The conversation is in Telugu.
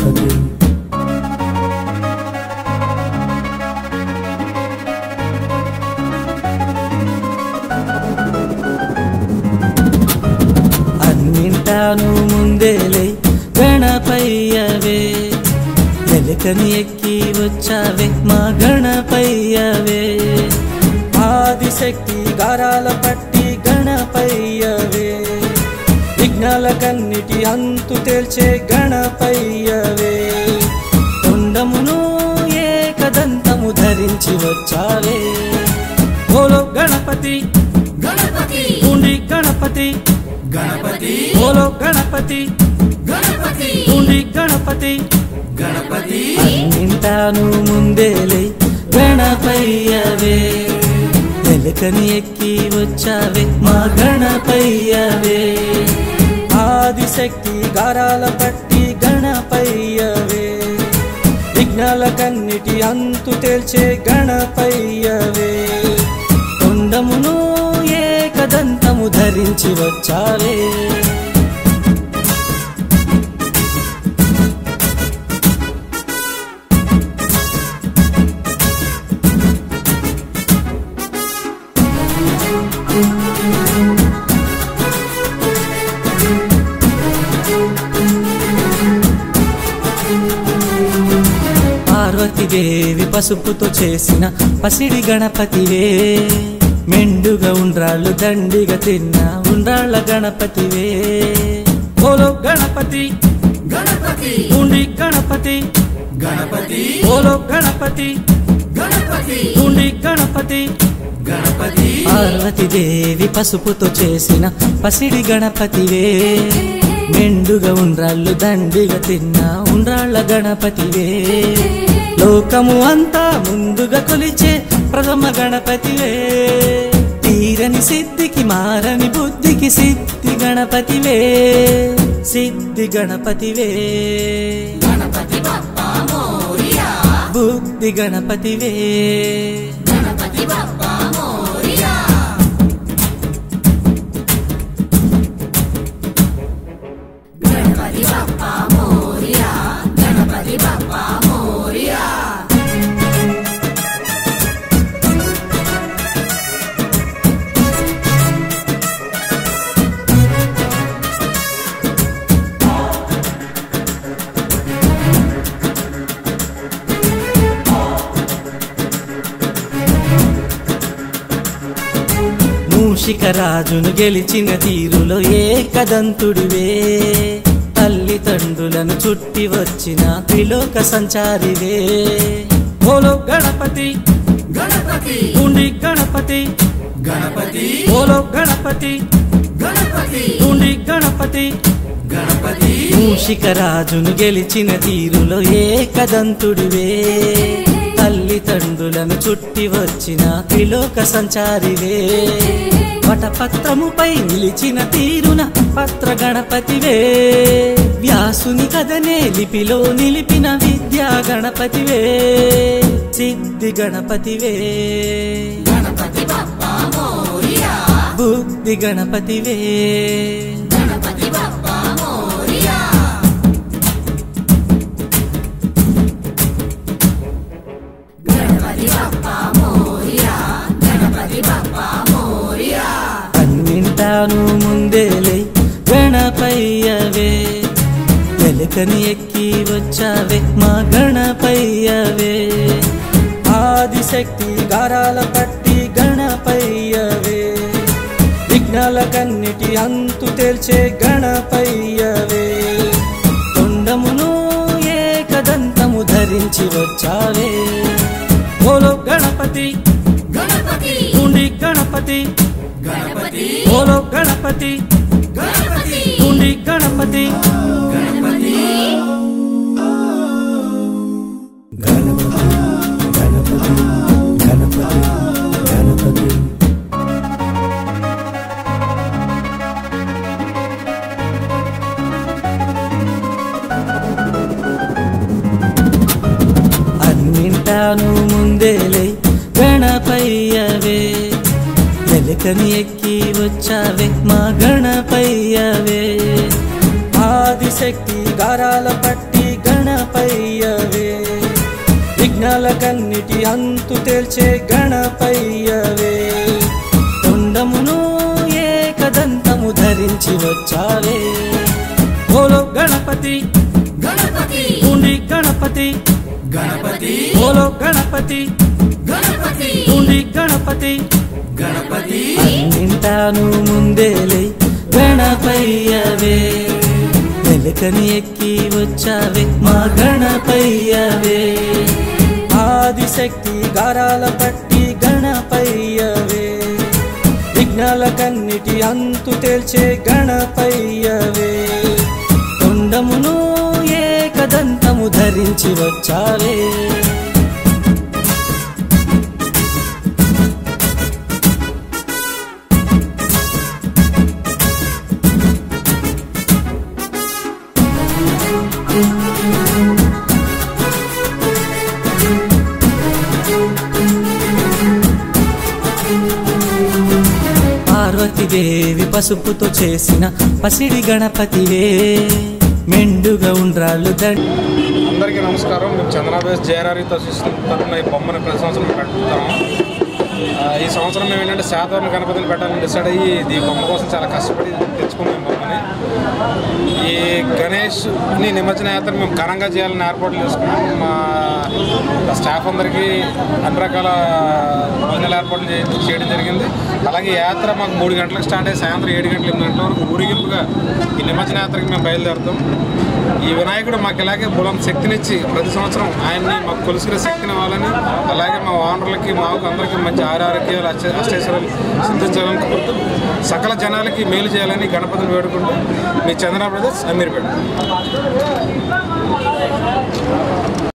గణపతి అన్నింటాను ముందేలే గణపయ్యవే వెలకని ఎక్కి వచ్చావే మా గణపయ్యవే ఆదిశక్తి గారాల పట్టి గణపయ్యవే విఘ్నాల కన్నిటి అంతు తేల్చే గణపయ్యవే తొండమును ఏకదంతము ధరించి వచ్చావే ఓలో గణపతి గణపతి ఉండి గణపతి గణపతి ఓలో గణపతి గణపతి ఉండి గణపతి గణపతి అన్నింటాను ముందేలే గణపయ్యవే వెలకని ఎక్కి వచ్చావే మా గణపయ్యవే ఆదిశక్తి గారాల పట్టి గణపయ్యవే విఘ్నాల కన్నిటి అంతు తేల్చే గణపయ్యవే కొండమును ఏకదంతము ధరించి వచ్చావే పార్వతీదేవి పసుపుతో చేసిన పసిడి గణపతివే మెండుగా ఉండ్రాళ్ళు దండిగా తిన్న ఉండ్రాళ్ళ గణపతివే ఓలో గణపతి గణపతి ఉండి గణపతి గణపతి ఓలో గణపతి గణపతి ఉండి గణపతి గణపతి పార్వతీదేవి పసుపుతో చేసిన పసిడి గణపతివే మెండుగా ఉండ్రాళ్ళు దండిగా తిన్న ఉండ్రాళ్ళ గణపతివే లోకము అంతా ముందుగా కొలిచే ప్రథమ గణపతివే తీరని సిద్ధికి మారని బుద్ధికి సిద్ధి గణపతివే సిద్ధి గణపతివే గణపతి బప్పా మోరియా బుద్ధి గణపతివే గణపతి బప్పా మోరియా గణపతి బప్పా మోరియా గణపతి బప్పా మోరియా మూషిక రాజును గెలిచిన తీరులో ఏకదంతుడివే తల్లిదండ్రులను చుట్టి వచ్చిన త్రిలోక సంచారివే ఓలో గణపతి గణపతి ఉండి గణపతి గణపతి ఓలో గణపతి గణపతి ఉండి గణపతి గణపతి మూషిక రాజును గెలిచిన తీరులో ఏకదంతుడివే తల్లిదండ్రులను చుట్టి వచ్చిన త్రిలోక సంచారివే వటపత్రముపై నిలిచిన తీరున పత్ర గణపతివే వ్యాసుని కథనే లిపిలో నిలిపిన విద్యా గణపతివే సిద్ధి గణపతివే గణపతి బప్పా మోరియా బుద్ధి గణపతివే గణపతి బప్పా మోరియా గణపతి బప్పా మోరియా గణపతి బప్పా మోరియా అన్నింటాను ముందేలే గణపయ్యవే వెలకని ఎక్కి వచ్చావే మా గణపయ్యవే ఆదిశక్తి గారాల పట్టి గణపయ్యవే విఘ్నాల కన్నిటి అంతు తేల్చే గణపయ్యవే తొండమును ఏకదంతము ధరించి వచ్చావే ఓలో గణపతి గణపతి ఉండి గణపతి గణపతి ఓలో గణపతి గణపతి ఉండి గణపతి గణపతి గణపతి గణపతి గణపతి అన్నింటాను ముందేలే గణపయ్యవే వెలకని ఎక్కి వచ్చావే మా గణపయ్యవే ఆదిశక్తి గారాల పట్టి గణప గణపయ్యవే విఘ్నాలకన్నిటి అంతు తేల్చే గణపయ్యవే తొండమును ఏకదంతము ధరించి వచ్చావే బోలో గణపతి గణపతి ఉండి గణపతి గణపతి బోలో గణపతి గణపతి ఉండి గణపతి గణపతి అన్నింటాను ముందేలే గణపయ్యవే వెలుకని ఎక్కి వచ్చావే మా గణపయ్యవే ఆదిశక్తి గారాల పట్టి గణపయ్యవే విఘ్నాలకన్నిటి అంతు తేల్చే గణపయ్యవే తొండమును ఏకదంతము ధరించి వచ్చావే పార్వతీదేవి పసుపుతో చేసిన పసిడి గణపతివే మెండుగా ఉండ్రాళ్ళు దండ అందరికీ నమస్కారం మేము చంద్రబాబు జేఆర్ఆర్తో తరఫున ఈ బొమ్మను ప్రతి సంవత్సరం పెడతాము ఆ, ఈ సంవత్సరం మేము ఏంటంటే శాతవరణ గణపతిని పెట్టాలని డిసైడ్ అయ్యి ఈ బొమ్మ కోసం చాలా కష్టపడి తెచ్చుకున్నాం ఈ బొమ్మని ఈ గణేష్ ని నిమజ్జన యాత్ర మేము ఘనంగా చేయాలని ఏర్పాట్లు చేసుకున్నాం మా స్టాఫ్ అందరికీ అన్ని రకాల భోజనాల ఏర్పాట్లు చే- చేయడం జరిగింది అలాగే ఈ యాత్ర మాకు మూడు గంటలకు స్టార్ట్ అయ్యి సాయంత్రం ఏడు గంటల ఎనిమిది గంటల వరకు ఊరేగింపుగా ఈ నిమజ్జన యాత్రకి మేము బయలుదేరుతాం ఈ వినాయకుడు మాకు ఇలాగే బులం శక్తినిచ్చి ప్రతి సంవత్సరం ఆయన్ని మాకు కొలుసుకునే శక్తిని ఇవ్వాలని అలాగే మా ఓనర్లకి మాకు అందరికీ మంచి ఆరోగ్యాలు అష్ట అష్టేశ్వరాలు సిద్ధించాలని కోరుతూ సకల జనాలకి మేలు చేయాలని గణపతిని వేడుకుంటూ మీ చంద్రప్రదేశ్ అమీర్పేట